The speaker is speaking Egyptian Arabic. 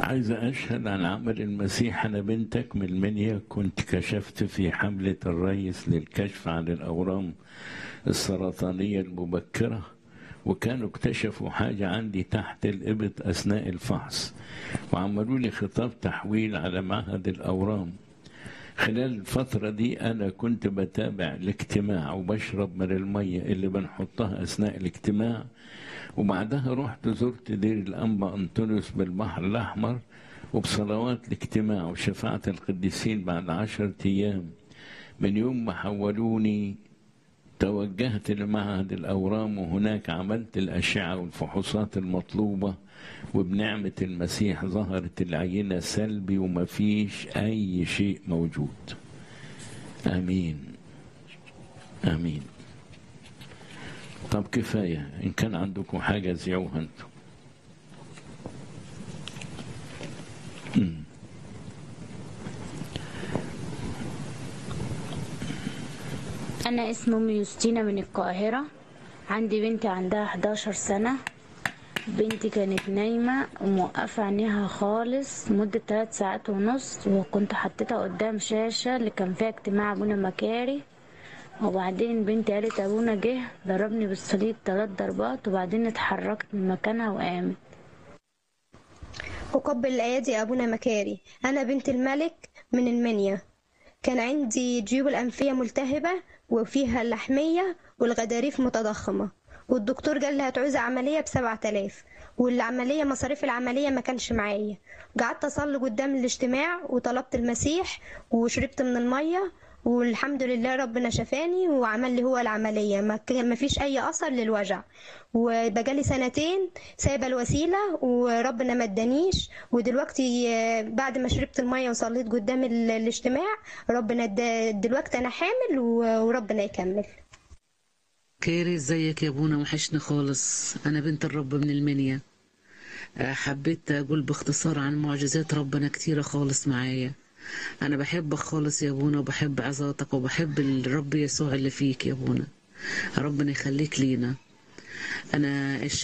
عايز أشهد عن عمل المسيح أنا بنتك من المنيا كنت كشفت في حملة الريس للكشف عن الأورام السرطانية المبكرة وكانوا اكتشفوا حاجة عندي تحت الإبط أثناء الفحص وعملوا لي خطاب تحويل على معهد الأورام خلال الفترة دي أنا كنت بتابع الاجتماع وبشرب من المية اللي بنحطها أثناء الاجتماع وبعدها رحت زرت دير الأنبا أنطونيوس بالبحر الأحمر وبصلوات الاجتماع وشفاعة القديسين بعد عشرة أيام من يوم ما حولوني توجهت لمعهد الأورام وهناك عملت الأشعة والفحوصات المطلوبة وبنعمة المسيح ظهرت العينة سلبي وما فيش أي شيء موجود آمين آمين طب كفاية إن كان عندكم حاجة زعوها أنتم أنا اسمي أم يوستينا من القاهرة عندي بنتي عندها 11 سنة بنتي كانت نايمة وموقفة عينيها خالص مدة 3 ساعات ونص وكنت حطيتها قدام شاشة اللي كان فيها اجتماع أبونا مكاري وبعدين بنتي قالت أبونا جه ضربني بالصليب ثلاث ضربات وبعدين اتحركت من مكانها وقامت أقبل الأيادي أبونا مكاري أنا بنت الملك من المنيا كان عندي جيوب الأنفية ملتهبة وفيها اللحمية والغضاريف متضخمة والدكتور قال لي هتعوزي عملية بسبعة آلاف والعملية مصاريف العملية ما كانش معايا قعدت أصلي قدام الاجتماع وطلبت المسيح وشربت من المية والحمد لله ربنا شفاني وعمل لي هو العملية ما ك- ما فيش أي أثر للوجع وبقالي سنتين سايبة الوسيلة وربنا ما ادانيش ودلوقتي آه، بعد ما شربت المية وصليت قدام ال- الاجتماع ربنا ادا- دلوقتي أنا حامل و- وربنا يكمل كيري ازيك يا ابونا وحشني خالص انا بنت الرب من المنيا آه، حبيت اقول باختصار عن معجزات ربنا كتيرة خالص معايا انا بحبك خالص يا ابونا وبحب عظاتك وبحب الرب يسوع اللي فيك يا ابونا ربنا يخليك لينا انا الش...